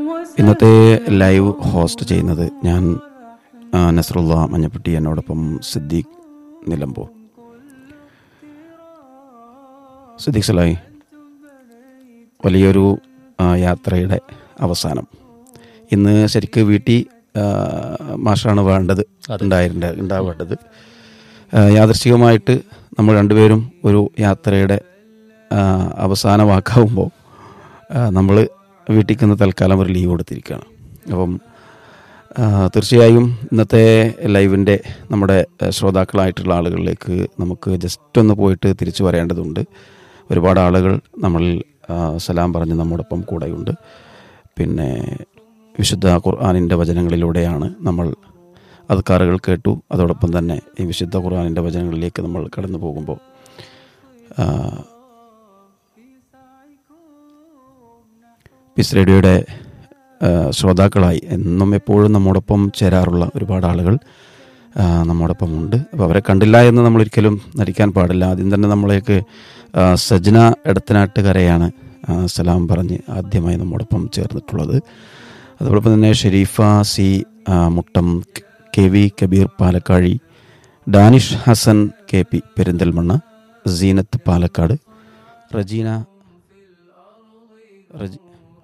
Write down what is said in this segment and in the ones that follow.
ഇന്നത്തെ live host ചെയ്യുന്നത് ഞാൻ ആ, നസ്രുള്ള മഞ്ഞപ്പെട്ടി എന്നോടൊപ്പം സിദ്ദീഖ് നിലമ്പോ സിദ്ദീഖ് സലായി വലിയൊരു ആ, യാത്രയുടെ അവസാനം ഇന്ന് ശരിക്ക് വീട്ടിൽ ആ, മാഷാണ് വേണ്ടത് ഉണ്ടായിരുന്ന ഉണ്ടാവേണ്ടത് ആ, യാദൃശ്ചികമായിട്ട് നമ്മൾ രണ്ടുപേരും ഒരു യാത്രയുടെ ആ, അവസാന വാക്കാവുമ്പോൾ നമ്മൾ വീട്ടിൽ നിന്ന് തൽക്കാലം ഒരു ലീവ് കൊടുത്തിരിക്കുകയാണ് അപ്പം ആ, തീർച്ചയായും ഇന്നത്തെ ലൈവിൻ്റെ നമ്മുടെ ആ, ശ്രോതാക്കളായിട്ടുള്ള ആളുകളിലേക്ക് നമുക്ക് ജസ്റ്റ് ഒന്ന് പോയിട്ട് തിരിച്ചു വരേണ്ടതുണ്ട് ഒരുപാട് ആളുകൾ നമ്മൾ ആ, സലാം പറഞ്ഞ് നമ്മോടൊപ്പം കൂടെയുണ്ട് പിന്നെ വിശുദ്ധ ഖുർആാനിൻ്റെ വചനങ്ങളിലൂടെയാണ് നമ്മൾ അദ്കാറുകൾ കേട്ടു അതോടൊപ്പം തന്നെ ഈ വിശുദ്ധ ഖുർആാനിൻ്റെ വചനങ്ങളിലേക്ക് നമ്മൾ കടന്നു പോകുമ്പോൾ ആ, പീസ് റേഡിയോയുടെ ആ, ശ്രോതാക്കളായി എന്നും എപ്പോഴും നമ്മോടൊപ്പം ചേരാറുള്ള ഒരുപാട് ആളുകൾ ആ, നമ്മോടൊപ്പം ഉണ്ട് അപ്പോൾ അവരെ കണ്ടില്ല എന്ന് നമ്മൾ ഒരിക്കലും നടിക്കാൻ പാടില്ല ആദ്യം തന്നെ നമ്മളേക്ക് ആ, സജ്ന എടത്തനാട്ടുകരയാണ് ആ, സലാം പറഞ്ഞ് ആദ്യമായി നമ്മോടൊപ്പം ചേർന്നിട്ടുള്ളത് അതോടൊപ്പം തന്നെ ഷെരീഫ സി ആ, Muttam K V Kabeer Palakkazhi Danish Hasan K P Perinthalmanna Seenath Palakkad Rejina Reji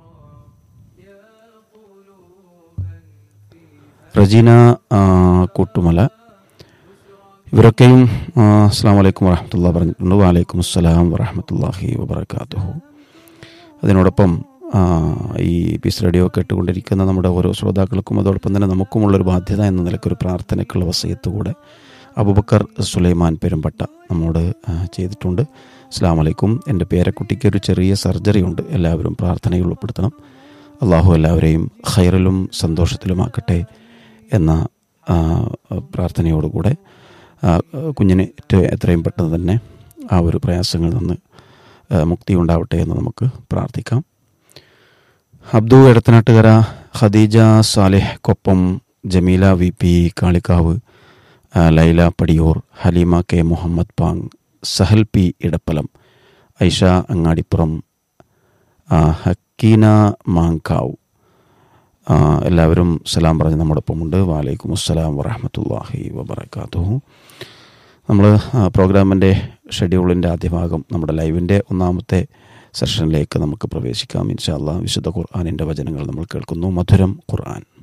Rejina ആ, കൂട്ടുമല ഇവരൊക്കെയും ആ, അസ്സാം വലൈക്കും വറഹമത്തുള്ള പറഞ്ഞിട്ടുണ്ട് വാലൈക്കും അസ്സലാം വറഹമത്തല്ലാഹി വബർക്കാത്തുഹു അതിനോടൊപ്പം ആ, ഈ പീസ് റേഡിയോ കേട്ടുകൊണ്ടിരിക്കുന്ന നമ്മുടെ ഓരോ ശ്രോതാക്കൾക്കും അതോടൊപ്പം തന്നെ നമുക്കുമുള്ളൊരു ബാധ്യത എന്ന നിലയ്ക്കൊരു പ്രാർത്ഥനയ്ക്കുള്ള വസയത്ത് കൂടെ അബുബക്കർ സുലൈമാൻ പെരുമ്പട്ട നമ്മോട് ആ, ചെയ്തിട്ടുണ്ട് അസ്സാം വലൈക്കും എൻ്റെ പേരക്കുട്ടിക്ക് ഒരു ചെറിയ സർജറി ഉണ്ട് എല്ലാവരും പ്രാർത്ഥനയിൽ ഉൾപ്പെടുത്തണം അള്ളാഹു എല്ലാവരെയും ഹൈറിലും സന്തോഷത്തിലുമാക്കട്ടെ എന്ന ആ, പ്രാർത്ഥനയോടുകൂടെ ആ, കുഞ്ഞിന് ഏറ്റവും എത്രയും പെട്ടെന്ന് തന്നെ ആ ഒരു പ്രയാസങ്ങളിൽ നിന്ന് ആ, മുക്തി ഉണ്ടാവട്ടെ എന്ന് നമുക്ക് പ്രാർത്ഥിക്കാം അബ്ദു എടത്തനാട്ടുകര ഖദീജ സാലിഹ് കൊപ്പം ജമീല വി പി കാളിക്കാവ് ആ, ലൈല പടിയൂർ ഹലീമ കെ മുഹമ്മദ് പാങ് സഹൽ പി ഇടപ്പലം ഐഷ അങ്ങാടിപ്പുറം ആ, ഹക്കീന മാങ്കാവ് ആ, എല്ലാവരും സലാം പറഞ്ഞ് നമ്മോടൊപ്പമുണ്ട് വാലൈക്കും അസ്സലാം വറഹമത്തല്ലാഹി വബർക്കാത്തുഹു നമ്മൾ പ്രോഗ്രാമിൻ്റെ ഷെഡ്യൂളിൻ്റെ ആദ്യ ഭാഗം നമ്മുടെ ലൈവിൻ്റെ ഒന്നാമത്തെ സെഷനിലേക്ക് നമുക്ക് പ്രവേശിക്കാം ഇൻഷാല്ല വിശുദ്ധ ഖുർആാനിൻ്റെ വചനങ്ങൾ നമ്മൾ കേൾക്കുന്നു മധുരം ഖുർആൻ